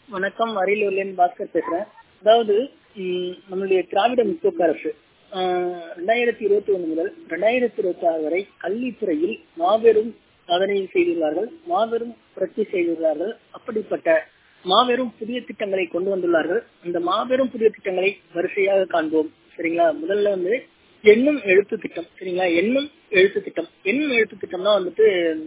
வணக்கம் அரியலூர்லேருந்து பாஸ்கர் பேசுறேன் அதாவது ம், நம்மளுடைய திராவிட முற்போக்கு அரசு ஆஹ், ரெண்டாயிரத்தி இருபத்தி ஒண்ணு முதல் ரெண்டாயிரத்தி இருபத்தி ஆறு வரை கல்வித்துறையில் மாபெரும் சாதனை செய்துள்ளார்கள் மாபெரும் புரட்சி செய்துள்ளார்கள் அப்படிப்பட்ட மாபெரும் புதிய திட்டங்களை கொண்டு வந்துள்ளார்கள் அந்த மாபெரும் புதிய திட்டங்களை வரிசையாக காண்போம் சரிங்களா முதல்ல வந்து எண்ணும் எழுத்து திட்டம் சரிங்களா எண்ணும் எழுத்து திட்டம் எண்ணும் எழுத்து திட்டம்னா வந்துட்டு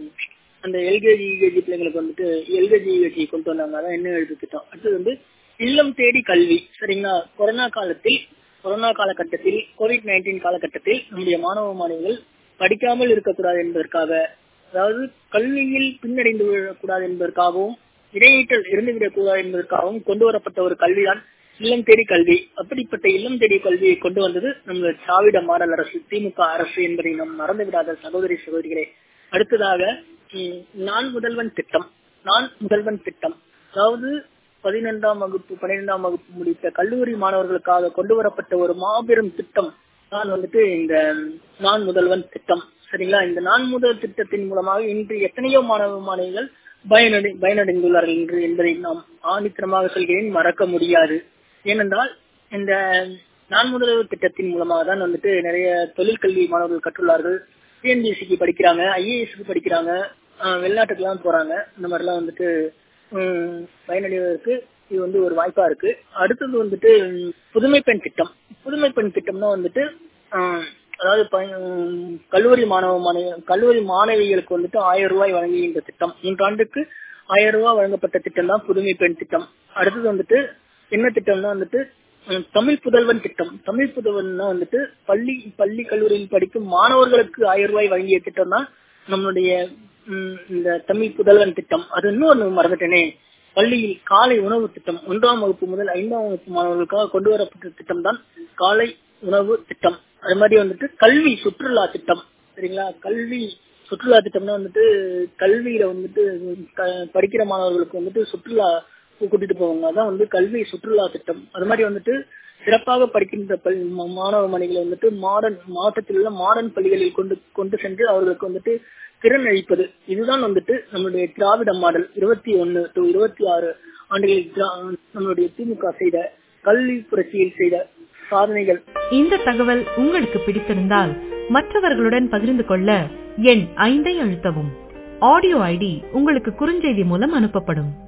அந்த எல்கேஜி யூகேஜி பிள்ளைங்களுக்கு வந்துட்டு எல்கேஜி யூகேஜி கொண்டு வந்தாங்க அதான் என்ன எழுத்து திட்டம் அடுத்தது வந்து இல்லம் தேடி கல்வி சரிங்களா கொரோனா காலத்தில் கொரோனா காலகட்டத்தில் கோவிட் நைன்டீன் காலகட்டத்தில் நம்முடைய மாணவ மாணவிகள் படிக்காமல் இருக்கக்கூடாது என்பதற்காக அதாவது கல்வியில் பின்னடைந்து விடக்கூடாது என்பதற்காகவும் இடையீட்டல் இருந்துவிடக் கூடாது என்பதற்காகவும் கொண்டு வரப்பட்ட ஒரு கல்விதான் இல்லம் தேடி கல்வி அப்படிப்பட்ட இல்லம் தேடி கல்வியை கொண்டு வந்தது நம்ம திராவிட மாடல் அரசு திமுக அரசு என்பதை நாம் மறந்துவிடாத சகோதரி சகோதரிகளே அடுத்ததாக ம், நான் முதல்வன் திட்டம் நான் முதல்வன் திட்டம் அதாவது பதினொன்றாம் வகுப்பு பன்னிரெண்டாம் வகுப்பு முடித்த கல்லூரி மாணவர்களுக்காக கொண்டு வரப்பட்ட ஒரு மாபெரும் திட்டம் தான் வந்துட்டு இந்த நான் முதல்வன் திட்டம் சரிங்களா இந்த நான் முதல் திட்டத்தின் மூலமாக இன்று எத்தனையோ மாணவ மாணவிகள் பயனடை பயனடைந்துள்ளார்கள் என்று என்பதை நாம் ஆணித்தரமாக சொல்கிறேன் மறக்க முடியாது ஏனென்றால் இந்த நான் முதல்வர் திட்டத்தின் மூலமாக தான் வந்துட்டு நிறைய தொழிற்கல்வி மாணவர்கள் கற்றுள்ளார்கள் டிஎன்பிஎஸ்சிக்கு படிக்கிறாங்க ஐஏஎஸ்க்கு படிக்கிறாங்க ஆஹ் வெளிநாட்டுக்கெல்லாம் போறாங்க இந்த மாதிரிலாம் வந்துட்டு உம், பயனடைவதற்கு இது வந்து ஒரு வாய்ப்பா இருக்கு அடுத்தது வந்துட்டு உம், புதுமை பெண் திட்டம் புதுமை பெண் திட்டம்னா வந்துட்டு ஆஹ், அதாவது ப- உம், கல்லூரி மாணவ மாணவி கல்லூரி மாணவிகளுக்கு வந்துட்டு ஆயிரம் ரூபாய் வழங்கிய இந்த திட்டம் மூன்றாண்டுக்கு ஆயிரம் ரூபாய் வழங்கப்பட்ட திட்டம் தான் புதுமை பெண் திட்டம் அடுத்தது வந்துட்டு என்ன திட்டம்னா வந்துட்டு உம், தமிழ் புதல்வன் திட்டம் தமிழ் புதல்வன்னா வந்துட்டு பள்ளி பள்ளி கல்லூரியில் படிக்கும் மாணவர்களுக்கு ஆயிரம் ரூபாய் வழங்கிய திட்டம் தான் நம்மளுடைய உம், இந்த தமிழ் புதல்வன் திட்டம் அது இன்னொன்னு மறந்துட்டேனே பள்ளியில் காலை உணவு திட்டம் ஒன்றாம் வகுப்பு முதல் ஐந்தாம் வகுப்பு மாணவர்களுக்காக கொண்டு வரப்பட்ட திட்டம் தான் காலை உணவு திட்டம் அது மாதிரி வந்துட்டு கல்வி சுற்றுலா திட்டம் சரிங்களா கல்வி சுற்றுலா திட்டம்னா வந்துட்டு கல்வியில வந்துட்டு க- படிக்கிற மாணவர்களுக்கு வந்துட்டு சுற்றுலா கூட்டிட்டு போவாங்க அதான் வந்து கல்வி சுற்றுலா திட்டம் அது மாதிரி வந்துட்டு சிறப்பாக படிக்கின்ற பல் மா- மாணவ மணிகளை வந்துட்டு மாடர்ன் மாவட்டத்தில் உள்ள மாடர்ன் பள்ளிகளில் கொண்டு கொண்டு சென்று அவர்களுக்கு வந்துட்டு திறன் அளிப்பது இதுதான் வந்துட்டு நம்மளுடைய திராவிட மாடல் இருபத்தி ஒன்னு டு இருபத்தி ஆறு ஆண்டுகளில் திரா- நம்மளுடைய திமுக செய்த கல்வி புரட்சியில் செய்த சாதனைகள் இந்த தகவல் உங்களுக்கு பிடித்திருந்தால் மற்றவர்களுடன் பகிர்ந்து கொள்ள எண் ஐந்தை அழுத்தவும் ஆடியோ ஐடி உங்களுக்கு குறுஞ்செய்தி மூலம் அனுப்பப்படும்